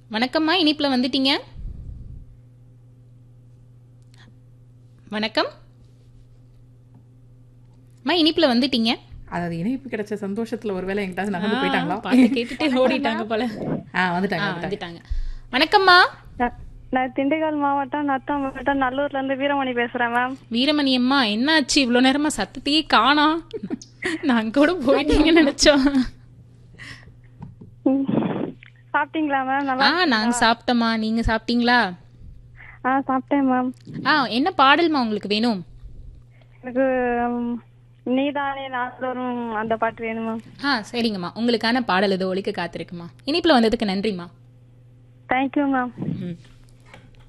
வணக்கம்மா இனிப்புல வந்துட்டீங்க வணக்கம் அம்மா இனிப்புல வந்துட்டீங்க அதாவது இணைப்பு கிடைச்ச சந்தோஷத்துல ஒருவேளை எங்கிட்ட நகர்ந்து ஆ, போயிட்டாங்களா பாட்டு கேட்டுட்டே ஓடிட்டாங்க போல ஆ வந்துட்டாங்க ஆ, வந்துட்டாங்க வந்துட்டாங்க வணக்கம்மா நான் நான் திண்டுக்கல் மாவட்டம் நத்தம் மாவட்டம் நல்லூர்ல இருந்து வீரமணி பேசுறேன் மேம் வீரமணி அம்மா என்னாச்சு இவ்வளோ நேரமா சத்தத்தையே காணோம் நாங்க கூட போயிட்டீங்கன்னு நினைச்சோம் ம். சாப்பிட்டீங்களா மேம் ஆ நல்லா நாங்க சாப்பிட்டோம்மா நீங்க சாப்பிட்டீங்களா ஆ சாப்பிட்டேன் மேம் ஆ என்ன பாடல்மா உங்களுக்கு வேணும் எனக்கு ம், நீதானே நாள்தோறும் அந்த பாட்டு வேணும் மேம் ஆ சரிங்கம்மா உங்களுக்கான பாடல் இது ஒழிக்க காத்திருக்குமா இனிப்புல வந்ததுக்கு நன்றிம்மா தேங்க்யூ மேம் ம்